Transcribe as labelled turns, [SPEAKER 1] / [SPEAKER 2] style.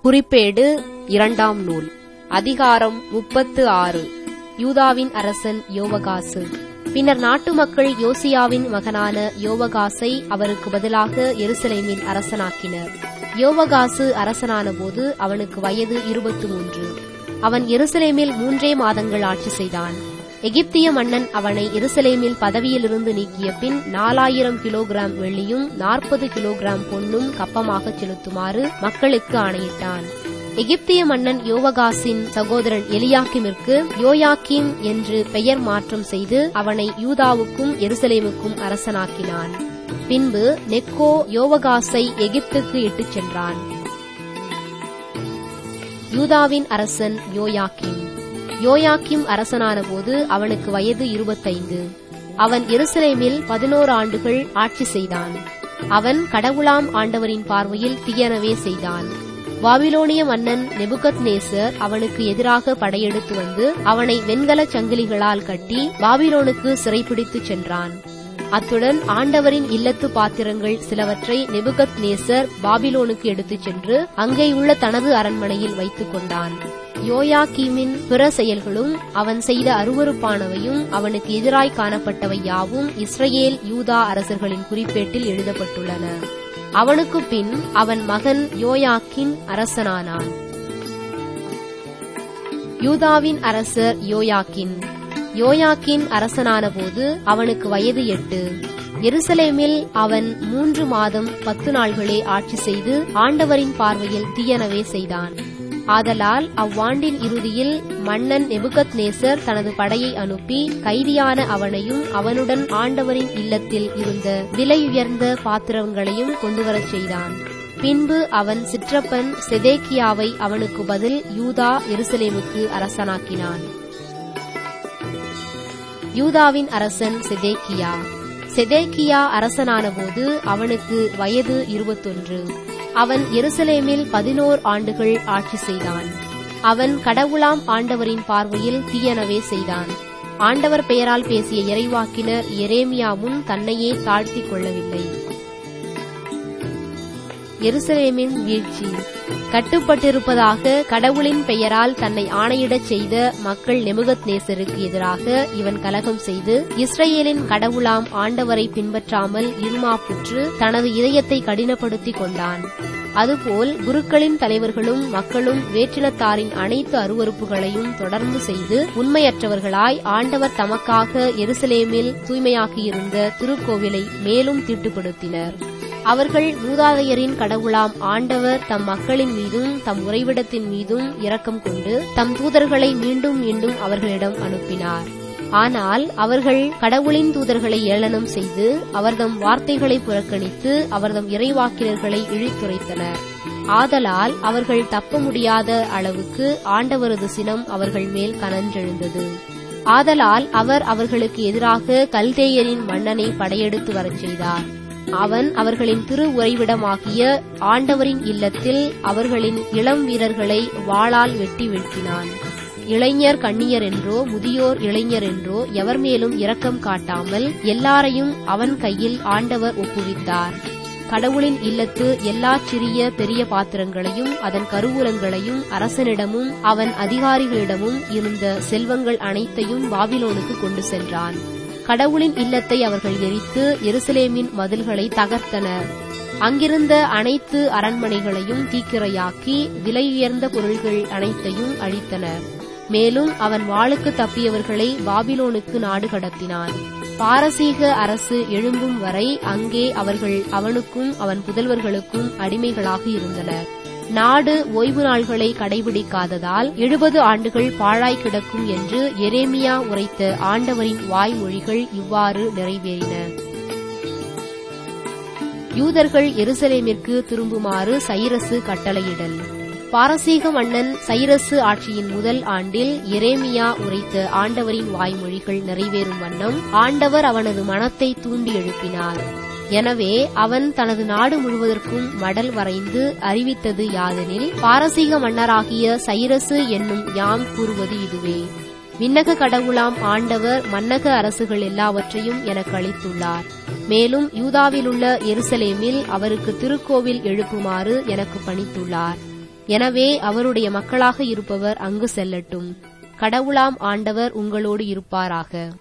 [SPEAKER 1] குறிப்பேடு இரண்டாம் நூல் அதிகாரம் முப்பத்து ஆறு யூதாவின் அரசன் யோவகாசு பின்னர் நாட்டு மக்கள் யோசியாவின் மகனான யோவகாசை அவருக்கு பதிலாக எருசலேமின் அரசனாக்கினர் யோவகாசு அரசனானபோது அவனுக்கு வயது இருபத்து மூன்று அவன் எருசலேமில் மூன்றே மாதங்கள் ஆட்சி செய்தான் எகிப்திய மன்னன் அவனை எருசலேமில் பதவியிலிருந்து நீக்கிய பின் நாலாயிரம் கிலோகிராம் வெள்ளியும் நாற்பது கிலோகிராம் பொன்னும் கப்பமாக செலுத்துமாறு மக்களுக்கு ஆணையிட்டான் எகிப்திய மன்னன் யோவகாசின் சகோதரன் எலியாக்கிமிற்கு யோயாக்கிம் என்று பெயர் மாற்றம் செய்து அவனை யூதாவுக்கும் எருசலேமுக்கும் அரசனாக்கினான் பின்பு நெக்கோ யோவகாசை எகிப்துக்கு இட்டுச் சென்றான் யூதாவின் அரசன் யோயாக்கிம் யோயாக்கிம் அரசனானபோது அவனுக்கு வயது இருபத்தைந்து அவன் எருசலேமில் பதினோரு ஆண்டுகள் ஆட்சி செய்தான் அவன் கடவுளாம் ஆண்டவரின் பார்வையில் தீயனவே செய்தான் பாபிலோனிய மன்னன் நெபுகத் நேசர் அவனுக்கு எதிராக படையெடுத்து வந்து அவனை வெண்கலச் சங்கிலிகளால் கட்டி பாபிலோனுக்கு சிறைப்பிடித்துச் சென்றான் அத்துடன் ஆண்டவரின் இல்லத்து பாத்திரங்கள் சிலவற்றை நெபுகத் நேசர் பாபிலோனுக்கு எடுத்துச் சென்று அங்கேயுள்ள தனது அரண்மனையில் வைத்துக் கொண்டான் யோயாக்கீமின் பிற செயல்களும் அவன் செய்த அருவறுப்பானவையும் அவனுக்கு எதிராய் காணப்பட்டவை யாவும் இஸ்ரேல் யூதா அரசர்களின் குறிப்பேட்டில் எழுதப்பட்டுள்ளன அவனுக்கு பின் அவன் மகன் யோயாக்கின் அரசனானான் யூதாவின் அரசர் யோயாக்கின் யோயாக்கின் அரசனானபோது அவனுக்கு வயது எட்டு எருசலேமில் அவன் மூன்று மாதம் பத்து நாள்களே ஆட்சி செய்து ஆண்டவரின் பார்வையில் தீயனவே செய்தான் ஆதலால் அவ்வாண்டின் இறுதியில் மன்னன் நெபுகத் நேசர் தனது படையை அனுப்பி கைதியான அவனையும் அவனுடன் ஆண்டவரின் இல்லத்தில் இருந்த விலையுயர்ந்த பாத்திரங்களையும் கொண்டுவரச் செய்தான் பின்பு அவன் சிற்றப்பன் செதேக்கியாவை அவனுக்கு பதில் யூதா எருசலேமுக்கு அரசனாக்கினான் யூதாவின் அரசன் செதேக்கியா செதேக்கியா அரசனானபோது அவனுக்கு வயது இருபத்தொன்று அவன் எருசலேமில் பதினோர் ஆண்டுகள் ஆட்சி செய்தான் அவன் கடவுளாம் ஆண்டவரின் பார்வையில் தீயனவே செய்தான் ஆண்டவர் பெயரால் பேசிய இறைவாக்கினர் எரேமியாவும் தன்னையே தாழ்த்திக் கொள்ளவில்லை எருசலேமின் வீழ்ச்சி கட்டுப்பட்டிருப்பதாக கடவுளின் பெயரால் தன்னை ஆணையிடச் செய்த மக்கள் நெமுகத் நேசருக்கு எதிராக இவன் கலகம் செய்து இஸ்ரேலின் கடவுளாம் ஆண்டவரை பின்பற்றாமல் இருமாப்புற்று தனது இதயத்தை கடினப்படுத்திக் கொண்டான் அதுபோல் குருக்களின் தலைவர்களும் மக்களும் வேற்றினத்தாரின் அனைத்து அருவறுப்புகளையும் தொடர்ந்து செய்து உண்மையற்றவர்களாய் ஆண்டவர் தமக்காக எருசலேமில் தூய்மையாக்கியிருந்த திருக்கோவிலை மேலும் தீட்டுப்படுத்தினர் அவர்கள் மூதாதையரின் கடவுளாம் ஆண்டவர் தம் மக்களின் மீதும் தம் உறைவிடத்தின் மீதும் இரக்கம் கொண்டு தம் தூதர்களை மீண்டும் மீண்டும் அவர்களிடம் அனுப்பினார் ஆனால் அவர்கள் கடவுளின் தூதர்களை ஏளனம் செய்து அவர்தம் வார்த்தைகளை புறக்கணித்து அவர்தம் இறைவாக்கினர்களை இழித்துரைத்தனர் ஆதலால் அவர்கள் தப்ப முடியாத அளவுக்கு ஆண்டவரது சினம் அவர்கள் மேல் கனன்றெழுந்தது ஆதலால் அவர் அவர்களுக்கு எதிராக கல்தேயரின் மன்னனை படையெடுத்து வரச் செய்தார் அவன் அவர்களின் திரு உறைவிடமாகிய ஆண்டவரின் இல்லத்தில் அவர்களின் இளம் வீரர்களை வாளால் வெட்டி வீழ்த்தினான் இளைஞர் கண்ணியர் என்றோ முதியோர் இளைஞர் என்றோ எவர் மேலும் இரக்கம் காட்டாமல் எல்லாரையும் அவன் கையில் ஆண்டவர் ஒப்புவித்தார் கடவுளின் இல்லத்து எல்லா சிறிய பெரிய பாத்திரங்களையும் அதன் கருவூலங்களையும் அரசனிடமும் அவன் அதிகாரிகளிடமும் இருந்த செல்வங்கள் அனைத்தையும் பாபிலோனுக்கு கொண்டு சென்றான் கடவுளின் இல்லத்தை அவர்கள் எரித்து எருசலேமின் மதில்களை தகர்த்தனர் அங்கிருந்த அனைத்து அரண்மனைகளையும் தீக்கிரையாக்கி விலையுயர்ந்த பொருள்கள் அனைத்தையும் அழித்தனர் மேலும் அவன் வாளுக்கு தப்பியவர்களை பாபிலோனுக்கு நாடு கடத்தினான் பாரசீக அரசு எழும்பும் வரை அங்கே அவர்கள் அவனுக்கும் அவன் புதல்வர்களுக்கும் அடிமைகளாக இருந்தனர் நாடு ஓய்வு நாள்களை கடைபிடிக்காததால் எழுபது ஆண்டுகள் பாழாய் கிடக்கும் என்று எரேமியா உரைத்த ஆண்டவரின் வாய்மொழிகள் இவ்வாறு நிறைவேறின யூதர்கள் எருசலேமிற்கு திரும்புமாறு சைரசு கட்டளையிடல் பாரசீக மன்னன் சைரசு ஆட்சியின் முதல் ஆண்டில் எரேமியா உரைத்த ஆண்டவரின் வாய்மொழிகள் நிறைவேறும் வண்ணம் ஆண்டவர் அவனது மனத்தை தூண்டி எழுப்பினார் எனவே அவன் தனது நாடு முழுவதற்கும் மடல் வரைந்து அறிவித்தது யாதெனில் பாரசீக மன்னராகிய சைரசு என்னும் யாம் கூறுவது இதுவே விண்ணக கடவுளாம் ஆண்டவர் மன்னக அரசுகள் எல்லாவற்றையும் எனக்கு அளித்துள்ளார் மேலும் யூதாவிலுள்ள எருசலேமில் அவருக்கு திருக்கோவில் எழுப்புமாறு எனக்கு பணித்துள்ளார் எனவே அவருடைய மக்களாக இருப்பவர் அங்கு செல்லட்டும் கடவுளாம் ஆண்டவர் உங்களோடு இருப்பாராக